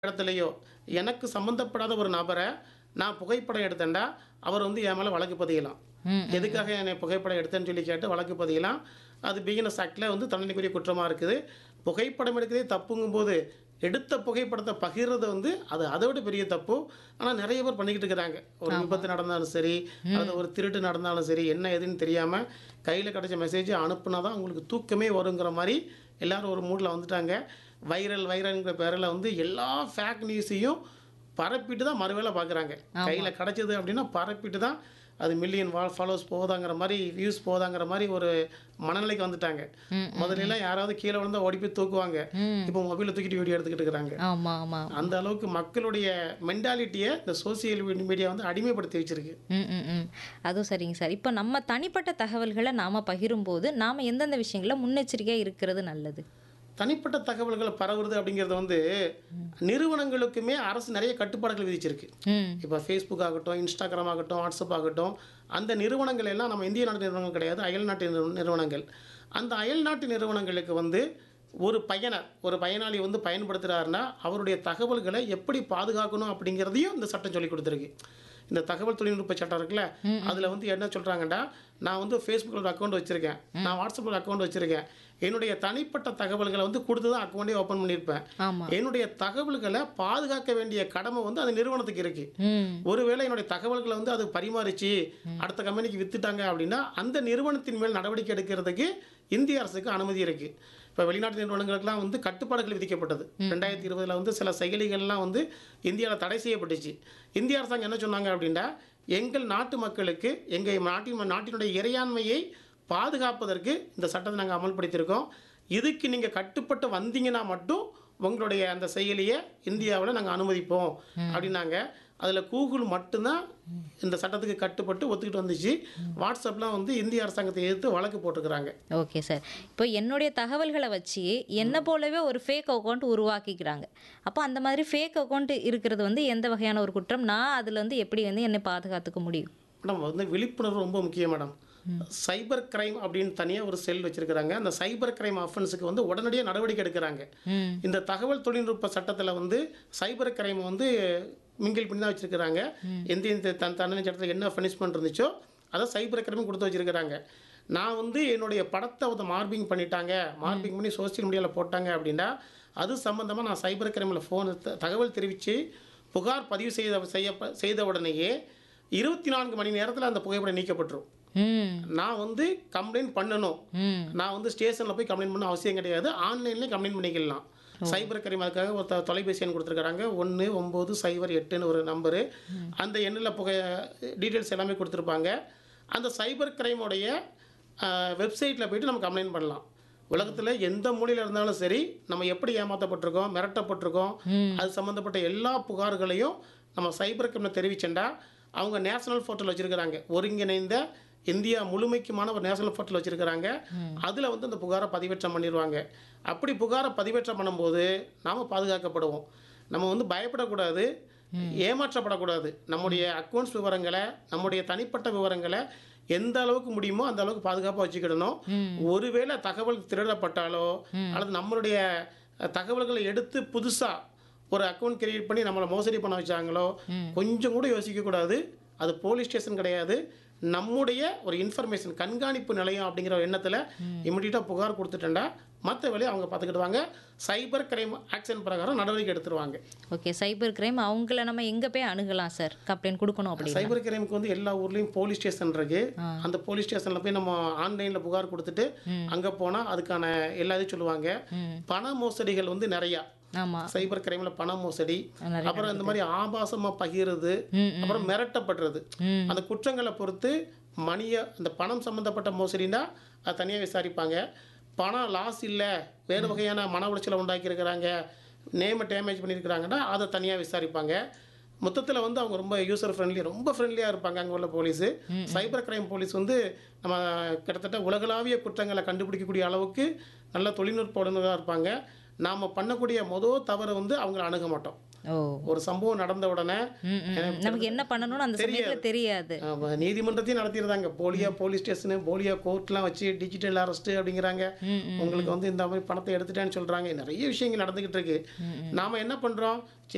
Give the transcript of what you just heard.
இடத்துலயோ எனக்கு சம்மந்தப்படாத ஒரு நபரை நான் புகைப்படம் எடுத்தேன்டா அவர் வந்து என் மேலே வழக்கு பதியலாம் ம், எதுக்காக என்னை புகைப்படம் எடுத்தேன்னு சொல்லி கேட்டு வழக்கு பதியலாம் அது பிகினஸ் ஆக்டில் வந்து தண்டனைக்குரிய குற்றமாக இருக்குது புகைப்படம் எடுக்கிறதே தப்புங்கும்போது எடுத்த புகைப்படத்தை பகிர்றது வந்து அது அதை விட பெரிய தப்பு ஆனால் நிறைய பேர் பண்ணிக்கிட்டு இருக்கிறாங்க ஒரு விபத்து நடந்தாலும் சரி அல்லது ஒரு திருட்டு நடந்தாலும் சரி என்ன ஏதுன்னு தெரியாமல் கையில் கிடைச்ச மெசேஜ் அனுப்புனா தான் உங்களுக்கு தூக்கமே வருங்கிற மாதிரி எல்லாரும் ஒரு மூடில் வந்துட்டாங்க வைரல் வைரல்ங்கிற பேரில் வந்து எல்லா ஃபேக் நியூஸையும் பரப்பிட்டு தான் மறுவேளை பார்க்குறாங்க கையில் கிடச்சிது அப்படின்னா பரப்பிட்டு தான் அது மில்லியன் வா ஃபாலோஸ் போதாங்கிற மாதிரி வியூஸ் போதாங்கிற மாதிரி ஒரு மனநிலைக்கு வந்துட்டாங்க முதல்ல எல்லாம் யாராவது கீழே விழுந்தா ஓடி போய் தூக்குவாங்க இப்போ மொபைலில் தூக்கிட்டு வீடியோ எடுத்துக்கிட்டு இருக்கிறாங்க ஆமா ஆமா அந்த அளவுக்கு மக்களுடைய மென்டாலிட்டியை இந்த சோசியல் மீடியா வந்து அடிமைப்படுத்தி வச்சிருக்கு ம் ம் ம் அதுவும் சரிங்க சார் இப்போ நம்ம தனிப்பட்ட தகவல்களை நாம பகிரும்போது நாம எந்தெந்த விஷயங்கள முன்னெச்சரிக்கையா இருக்கிறது நல்லது தனிப்பட்ட தகவல்களை பரவுறது அப்படிங்கிறது வந்து நிறுவனங்களுக்குமே அரசு நிறைய கட்டுப்பாடுகள் விதிச்சிருக்கு ம் இப்போ ஃபேஸ்புக் ஆகட்டும் இன்ஸ்டாகிராம் ஆகட்டும் வாட்ஸ்அப் ஆகட்டும் அந்த நிறுவனங்கள் எல்லாம் நம்ம இந்திய நாட்டு நிறுவனங்கள் கிடையாது அயல் நாட்டு நிறுவ- நிறுவனங்கள் அந்த அயல் நாட்டு நிறுவனங்களுக்கு வந்து ஒரு பயனர் ஒரு பயனாளி வந்து பயன்படுத்துகிறாருன்னா அவருடைய தகவல்களை எப்படி பாதுகாக்கணும் அப்படிங்கிறதையும் இந்த சட்டம் சொல்லி கொடுத்துருக்கு இந்த தகவல் தொழில்நுட்ப சட்டம் இருக்குல்ல அதில் வந்து என்ன சொல்கிறாங்கடா நான் வந்து ஃபேஸ்புக்கில் ஒரு அக்கௌண்ட் வச்சுருக்கேன் நான் வாட்ஸ்அப்பில் அக்கௌண்ட் வச்சுருக்கேன் என்னுடைய தனிப்பட்ட தகவல்களை வந்து கொடுத்து தான் அக்கௌண்ட்டே ஓப்பன் பண்ணியிருப்பேன் ஆமா என்னுடைய தகவல்களை பாதுகாக்க வேண்டிய கடமை வந்து அந்த நிறுவனத்துக்கு இருக்கு ம் ஒருவேளை என்னுடைய தகவல்களை வந்து அது பரிமாறிச்சு அடுத்த கம்பெனிக்கு வித்துட்டாங்க அப்படின்னா அந்த நிறுவனத்தின் மேல் நடவடிக்கை எடுக்கிறதுக்கு இந்திய அரசுக்கு அனுமதி இருக்கு இப்போ வெளிநாட்டு நிறுவனங்களுக்கெல்லாம் வந்து கட்டுப்பாடுகள் விதிக்கப்பட்டது ரெண்டாயிரத்தி இருபதுல வந்து சில செயலிகள்லாம் வந்து இந்தியாவில் தடை செய்யப்பட்டுச்சு இந்திய அரசாங்கம் என்ன சொன்னாங்க அப்படின்னா எங்கள் நாட்டு மக்களுக்கு எங்கள் நாட்டின் நாட்டினுடைய இறையாண்மையை பாதுகாப்பதற்கு இந்த சட்டத்தை நாங்கள் அமல்படுத்தியிருக்கோம் இதுக்கு நீங்கள் கட்டுப்பட்டு வந்தீங்கன்னா மட்டும் உங்களுடைய அந்த செயலியை இந்தியாவில் நாங்கள் அனுமதிப்போம் அப்படின்னாங்க அதில் கூகுள் மட்டும்தான் இந்த சட்டத்துக்கு கட்டுப்பட்டு ஒத்துக்கிட்டு வந்துச்சு வாட்ஸ்அப்லாம் வந்து இந்திய அரசாங்கத்தை எதிர்த்து வழக்கு போட்டுக்கிறாங்க ஓகே சார் இப்போ என்னுடைய தகவல்களை வச்சு என்னை போலவே ஒரு ஃபேக் அக்கௌண்ட் உருவாக்கிக்கிறாங்க அப்போ அந்த மாதிரி ஃபேக் அக்கௌண்ட் இருக்கிறது வந்து எந்த வகையான ஒரு குற்றம் நான் அதில் வந்து எப்படி வந்து என்னை பாதுகாத்துக்க முடியும் மேடம் வந்து விழிப்புணர்வு ரொம்ப முக்கியம் மேடம் சைபர் கிரைம் அப்படின்னு தனியாக ஒரு செல் வச்சிருக்கிறாங்க அந்த சைபர் கிரைம் அஃபென்ஸுக்கு வந்து உடனடியாக நடவடிக்கை எடுக்கிறாங்க ம் இந்த தகவல் தொழில்நுட்ப சட்டத்தில் வந்து சைபர் கிரைம் வந்து மிங்கில் பண்ணி தான் வச்சுருக்கிறாங்க எந்த எந்த தன் தண்டனை சட்டத்தில் என்ன பனிஷ்மெண்ட் இருந்துச்சோ அதை சைபர் கிரைம் கொடுத்து வச்சுருக்கிறாங்க நான் வந்து என்னுடைய படத்தை வந்து மார்பிங் பண்ணிட்டாங்க மார்பிங் பண்ணி சோஷியல் மீடியாவில் போட்டாங்க அப்படின்னா அது சம்மந்தமாக நான் சைபர் கிரைமில் ஃபோன் தகவல் தெரிவித்து புகார் பதிவு செய்த செய்ய செய்த உடனேயே இருபத்தி நான்கு மணி நேரத்தில் அந்த புகைப்படம் நீக்கப்பட்டுரும் ம் நான் வந்து கம்ப்ளைண்ட் பண்ணணும் ம் நான் வந்து ஸ்டேஷனில் போய் கம்ப்ளைண்ட் பண்ண அவசியம் கிடையாது ஆன்லைன்லேயும் கம்ப்ளைண்ட் பண்ணிக்கலாம் சைபர் கிரைம் அதுக்காக ஒரு த- தொலைபேசி எண் கொடுத்துருக்காங்க ஒன்று ஒம்பது சைபர் எட்டுன்னு ஒரு நம்பரு அந்த எண்ணில் புகை டீட்டெயில்ஸ் எல்லாமே கொடுத்துருப்பாங்க அந்த சைபர் கிரைமோடைய வெப்சைட்டில் போயிட்டு நம்ம கம்ப்ளைண்ட் பண்ணலாம் உலகத்தில் எந்த மூலையில் இருந்தாலும் சரி நம்ம எப்படி ஏமாற்றப்பட்டிருக்கோம் மிரட்டப்பட்டிருக்கோம் அது சம்மந்தப்பட்ட எல்லா புகார்களையும் நம்ம சைபர் கிரைமில் தெரிவிச்சேன்டா அவங்க நேஷனல் போர்ட்டல் வச்சுருக்கிறாங்க ஒருங்கிணைந்த இந்தியா முழுமைக்குமான ஒரு நேஷனல் போர்ட்டல் வச்சுருக்கிறாங்க அதில் வந்து அந்த புகாரை பதிவேற்றம் பண்ணிடுவாங்க அப்படி புகாரை பதிவேற்றம் பண்ணும்போது நாம் பாதுகாக்கப்படுவோம் நம்ம வந்து பயப்படக்கூடாது ஏமாற்றப்படக்கூடாது நம்முடைய அக்கௌண்ட்ஸ் விவரங்களை நம்முடைய தனிப்பட்ட விவரங்களை எந்த அளவுக்கு முடியுமோ அந்த அளவுக்கு பாதுகாப்பாக வச்சுக்கிடணும் ஒருவேளை தகவல் திருடப்பட்டாலோ அல்லது நம்மளுடைய அஹ், தகவல்களை எடுத்து புதுசாக ஒரு அக்கௌண்ட் கிரியேட் பண்ணி நம்மளை மோசடி பண்ண வச்சாங்களோ கொஞ்சம் கூட யோசிக்கக்கூடாது அது போலீஸ் ஸ்டேஷன் கிடையாது நம்முடைய ஒரு இன்ஃபர்மேஷன் கண்காணிப்பு நிலையம் அப்படிங்கிற ஒரு எண்ணத்தில் இமிடியட்டாக புகார் கொடுத்துட்டேன்டா மற்ற வேலையை அவங்க பார்த்துக்கிடுவாங்க சைபர் கிரைம் ஆக்ஷன் பிரகாரம் நடவடிக்கை எடுத்துருவாங்க ஓகே சைபர் கிரைம் அவங்கள நம்ம எங்கே போய் அணுகலாம் சார் கம்ப்ளைண்ட் கொடுக்கணும் அப்படின்னு சைபர் கிரைமுக்கு வந்து எல்லா ஊர்லேயும் போலீஸ் ஸ்டேஷன் இருக்கு அந்த போலீஸ் ஸ்டேஷனில் போய் நம்ம ஆன்லைனில் புகார் கொடுத்துட்டு அங்கே போனால் அதுக்கான எல்லா இதையும் சொல்லுவாங்க பண மோசடிகள் வந்து நிறையா ஆமாம் சைபர் கிரைமில் பண மோசடி நிறைய அப்புறம் இந்த மாதிரி ஆபாசமாக பகிர்றது ம், அப்புறம் மிரட்டப்படுறது ம். அந்த குற்றங்களை பொறுத்து மணியை அந்த பணம் சம்மந்தப்பட்ட மோசடினா அது தனியாக விசாரிப்பாங்க பணம் லாஸ் இல்லை வேறு வகையான மன உளைச்சலை உண்டாக்கியிருக்கிறாங்க நேமை டேமேஜ் பண்ணியிருக்கிறாங்கன்னா அதை தனியாக விசாரிப்பாங்க மொத்தத்தில் வந்து அவங்க ரொம்ப யூசர் ஃப்ரெண்ட்லி ரொம்ப ஃப்ரெண்ட்லியாக இருப்பாங்க அங்கே உள்ள போலீஸு சைபர் கிரைம் போலீஸ் வந்து நம்ம கிட்டத்தட்ட உலகளாவிய குற்றங்களை கண்டுபிடிக்கக்கூடிய அளவுக்கு நல்ல தொழில்நுட்ப உடனதாக இருப்பாங்க நாம் பண்ணக்கூடிய மொதல் தவறை வந்து அவங்கள அணுக மாட்டோம் ஓ ஒரு சம்பவம் நடந்த உடனே ம், ம். நமக்கு என்ன பண்ணணும்னு அந்த சமயத்தில் தெரியாது ஆமா, நீதிமன்றத்தையும் நடத்திடுறாங்க போலியா போலீஸ் ஸ்டேஷனு போலியா கோர்ட்லாம் வச்சு டிஜிட்டல் அரெஸ்ட் அப்படிங்கிறாங்க உங்களுக்கு வந்து இந்த மாதிரி பணத்தை எடுத்துட்டேன்னு சொல்றாங்க நிறைய விஷயங்கள் நடந்துகிட்டு இருக்கு நாம என்ன பண்றோம்